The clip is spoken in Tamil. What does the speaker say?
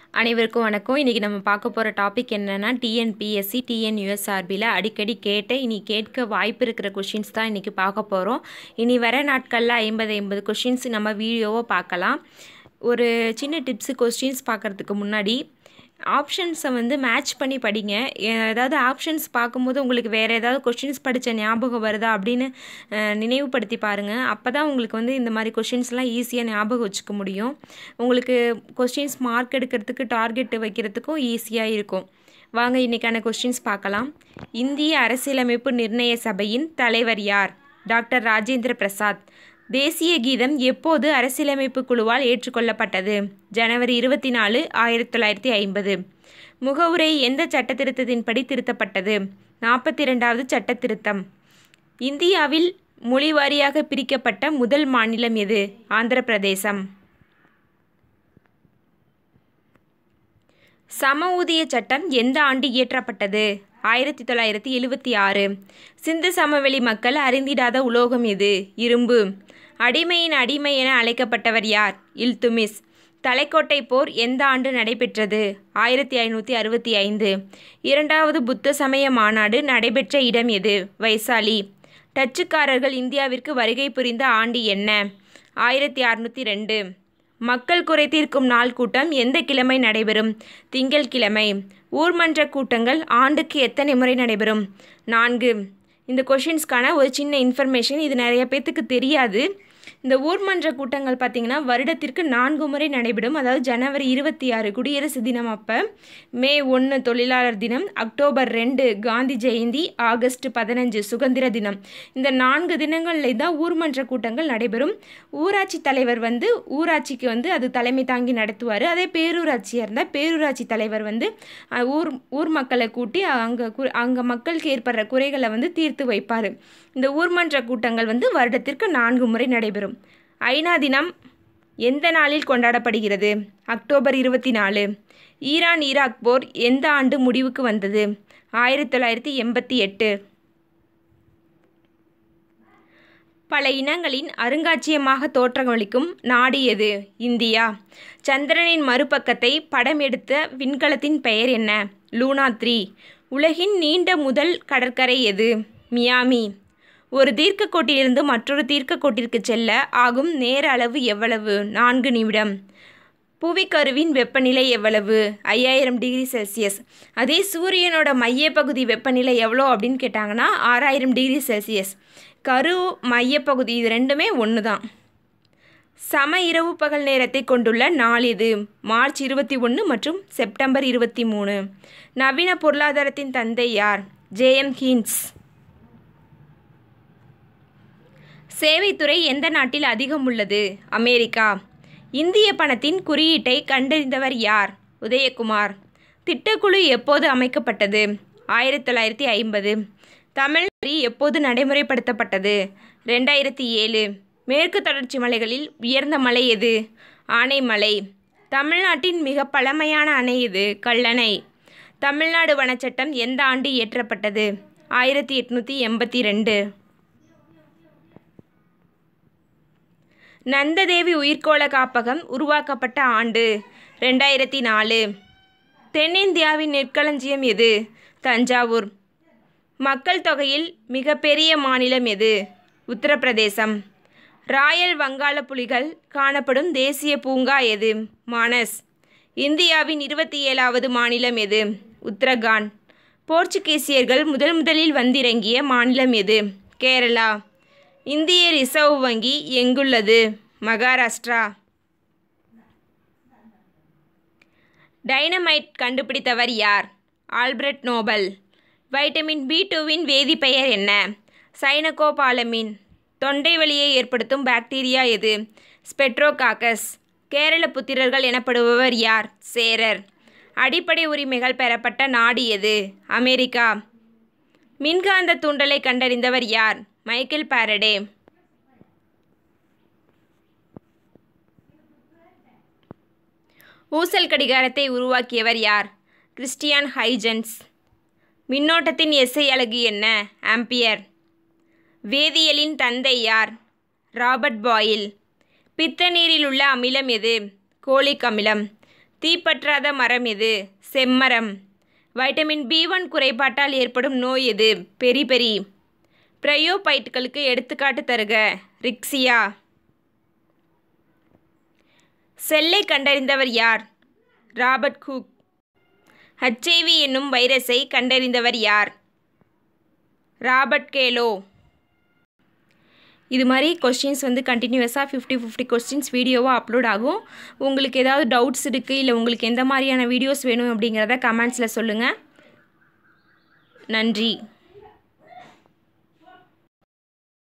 அனைவருக்கும் வணக்கம் இன்றைக்கி நம்ம பார்க்க போகிற டாபிக் என்னென்னா டிஎன்பிஎஸ்சி டிஎன்யூஎஸ்ஆர்பியில் அடிக்கடி கேட்ட இனி கேட்க வாய்ப்பு இருக்கிற கொஷின்ஸ் தான் இன்றைக்கி பார்க்க போகிறோம் இனி வர நாட்களில் ஐம்பது ஐம்பது கொஷின்ஸ் நம்ம வீடியோவை பார்க்கலாம் ஒரு சின்ன டிப்ஸு கொஸ்டின்ஸ் பார்க்குறதுக்கு முன்னாடி ஆப்ஷன்ஸை வந்து மேட்ச் பண்ணி படிங்க ஏதாவது ஆப்ஷன்ஸ் பார்க்கும்போது உங்களுக்கு வேறு ஏதாவது கொஷின்ஸ் படித்த ஞாபகம் வருதா அப்படின்னு அஹ், நினைவுபடுத்தி பாருங்கள் அப்போ தான் உங்களுக்கு வந்து இந்த மாதிரி கொஷின்ஸ்லாம் ஈஸியாக ஞாபகம் வச்சுக்க முடியும் உங்களுக்கு கொஸ்டின்ஸ் மார்க் எடுக்கிறதுக்கு டார்கெட் வைக்கிறதுக்கும் ஈஸியாக இருக்கும் வாங்க இன்றைக்கான கொஸ்டின்ஸ் பார்க்கலாம் இந்திய அரசியலமைப்பு நிர்ணய சபையின் தலைவர் யார் டாக்டர் ராஜேந்திர பிரசாத் தேசிய கீதம் எப்போது அரசியலமைப்பு குழுவால் ஏற்றுக்கொள்ளப்பட்டது ஜனவரி இருபத்தி நாலு ஆயிரத்தி தொள்ளாயிரத்தி ஐம்பது முகவுரை எந்த சட்ட திருத்தத்தின்படி திருத்தப்பட்டது நாற்பத்தி இரண்டாவது சட்ட திருத்தம் இந்தியாவில் மொழி வாரியாக பிரிக்கப்பட்ட முதல் மாநிலம் எது ஆந்திர பிரதேசம் சம ஊதிய சட்டம் எந்த ஆண்டு இயற்றப்பட்டது ஆயிரத்தி தொள்ளாயிரத்தி எழுவத்தி ஆறு சிந்து சமவெளி மக்கள் அறிந்திடாத உலோகம் எது இரும்பு அடிமையின் அடிமை என அழைக்கப்பட்டவர் யார் இல்துமிஸ் தலைக்கோட்டை போர் எந்த ஆண்டு நடைபெற்றது ஆயிரத்தி ஐநூற்றி அறுபத்தி ஐந்து இரண்டாவது புத்த சமய மாநாடு நடைபெற்ற இடம் எது வைசாலி டச்சுக்காரர்கள் இந்தியாவிற்கு வருகை புரிந்த ஆண்டு என்ன ஆயிரத்தி அறுநூற்றி ரெண்டு மக்கள் குறை தீர்க்கும் நாள் கூட்டம் எந்த கிழமை நடைபெறும் திங்கள்கிழமை ஊர்மன்ற கூட்டங்கள் ஆண்டுக்கு எத்தனை முறை நடைபெறும் நான்கு இந்த கொஷின்ஸ்க்கான ஒரு சின்ன இன்ஃபர்மேஷன் இது நிறைய பேர்த்துக்கு தெரியாது இந்த ஊர்மன்ற கூட்டங்கள் பார்த்திங்கன்னா வருடத்திற்கு நான்கு முறை நடைபெறும் அதாவது ஜனவரி இருபத்தி ஆறு குடியரசு தினம் அப்போ மே ஒன்று தொழிலாளர் தினம் அக்டோபர் ரெண்டு காந்தி ஜெயந்தி ஆகஸ்ட் பதினஞ்சு சுதந்திர தினம் இந்த நான்கு தினங்களில் தான் ஊர்மன்ற கூட்டங்கள் நடைபெறும் ஊராட்சி தலைவர் வந்து ஊராட்சிக்கு வந்து அது தலைமை தாங்கி நடத்துவார் அதே பேரூராட்சியாக இருந்தால் பேரூராட்சி தலைவர் வந்து அஹ், ஊர் ஊர் மக்களை கூட்டி அங்கே கு அங்கே மக்களுக்கு ஏற்படுற குறைகளை வந்து தீர்த்து வைப்பார் இந்த ஊர்மன்ற கூட்டங்கள் வந்து வருடத்திற்கு நான்கு முறை நடைபெறும் ஐநா தினம் எந்த நாளில் கொண்டாடப்படுகிறது அக்டோபர் இருபத்தி நாலு ஈரான் ஈராக் போர் எந்த ஆண்டு முடிவுக்கு வந்தது ஆயிரத்தி தொள்ளாயிரத்தி எண்பத்தி எட்டு பல இனங்களின் அருங்காட்சியகமாக தோற்றமளிக்கும் நாடு எது இந்தியா சந்திரனின் மறுபக்கத்தை படம் எடுத்த விண்கலத்தின் பெயர் என்ன லூனா த்ரீ உலகின் நீண்ட முதல் கடற்கரை எது மியாமி ஒரு தீர்க்கக்கோட்டிலிருந்து மற்றொரு தீர்க்கக்கோட்டிற்கு செல்ல ஆகும் நேர அளவு எவ்வளவு நான்கு நிமிடம் புவிக்கருவின் வெப்பநிலை எவ்வளவு ஐயாயிரம் டிகிரி செல்சியஸ் அதே சூரியனோட மையப்பகுதி வெப்பநிலை எவ்வளோ அப்படின்னு கேட்டாங்கன்னா ஆறாயிரம் டிகிரி செல்சியஸ் கரு மையப்பகுதி இது ரெண்டுமே ஒன்று தான் சம இரவு பகல் நேரத்தை கொண்டுள்ள நாள் இது மார்ச் இருபத்தி ஒன்று மற்றும் செப்டம்பர் இருபத்தி மூணு நவீன பொருளாதாரத்தின் தந்தை யார் ஜேஎம் ஹீன்ஸ் சேவைத்துறை எந்த நாட்டில் அதிகம் உள்ளது அமெரிக்கா இந்திய பணத்தின் குறியீட்டை கண்டறிந்தவர் யார் உதயகுமார் திட்டக்குழு எப்போது அமைக்கப்பட்டது ஆயிரத்தி தொள்ளாயிரத்தி ஐம்பது தமிழ் வரி எப்போது நடைமுறைப்படுத்தப்பட்டது ரெண்டாயிரத்தி ஏழு மேற்கு தொடர்ச்சி மலைகளில் உயர்ந்த மலை எது ஆனைமலை தமிழ்நாட்டின் மிக பழமையான அணை எது கல்லணை தமிழ்நாடு வனச்சட்டம் எந்த ஆண்டு இயற்றப்பட்டது ஆயிரத்தி எட்நூற்றி எண்பத்தி ரெண்டு நந்ததேவி உயிர்க்கோள காப்பகம் உருவாக்கப்பட்ட ஆண்டு ரெண்டாயிரத்தி நாலு தென்னிந்தியாவின் நெற்களஞ்சியம் எது தஞ்சாவூர் மக்கள் தொகையில் மிகப்பெரிய மாநிலம் எது உத்தரப்பிரதேசம் ராயல் வங்காள புலிகள் காணப்படும் தேசிய பூங்கா எது மானஸ் இந்தியாவின் இருபத்தி ஏழாவது மாநிலம் எது உத்தரகாண்ட் போர்ச்சுகீசியர்கள் முதல் முதலில் வந்திறங்கிய மாநிலம் எது கேரளா இந்திய ரிசர்வ் வங்கி எங்குள்ளது மகாராஷ்டிரா டைனமைட் கண்டுபிடித்தவர் யார் ஆல்பர்ட் நோபல் வைட்டமின் பி டூவின் வேதிப்பெயர் என்ன சைனகோபாலமின் தொண்டை வலியை ஏற்படுத்தும் பாக்டீரியா எது ஸ்பெட்ரோகாக்கஸ் கேரள புத்திரர்கள் எனப்படுபவர் யார் சேரர் அடிப்படை உரிமைகள் பெறப்பட்ட நாடு எது அமெரிக்கா மின்காந்த தூண்டலை கண்டறிந்தவர் யார் மைக்கேல் பாரடே ஊசல் கடிகாரத்தை உருவாக்கியவர் யார் கிறிஸ்டியான் ஹைஜன்ஸ் மின்னோட்டத்தின் எஸ்ஐ அலகு என்ன ஆம்பியர் வேதியியலின் தந்தை யார் ராபர்ட் பாயில் பித்த நீரில் உள்ள அமிலம் எது கோலிக் அமிலம் தீப்பற்றாத மரம் எது செம்மரம் வைட்டமின் பி ஒன் குறைபாட்டால் ஏற்படும் நோய் எது பெரி பெரி பிரயோபைட்டுகளுக்கு எடுத்துக்காட்டு தருக ரிக்ஸியா செல்லை கண்டறிந்தவர் யார் ராபர்ட் ஹூக் ஹச்ஐவி என்னும் வைரஸை கண்டறிந்தவர் யார் ராபர்ட் கேலோ இது மாதிரி கொஸ்டின்ஸ் வந்து கண்டினியூஸாக ஃபிஃப்டி ஃபிஃப்டி கொஸ்டின்ஸ் வீடியோவாக அப்லோட் ஆகும் உங்களுக்கு ஏதாவது டவுட்ஸ் இருக்குது இல்லை உங்களுக்கு எந்த மாதிரியான வீடியோஸ் வேணும் அப்படிங்கிறத கமெண்ட்ஸில் சொல்லுங்கள் நன்றி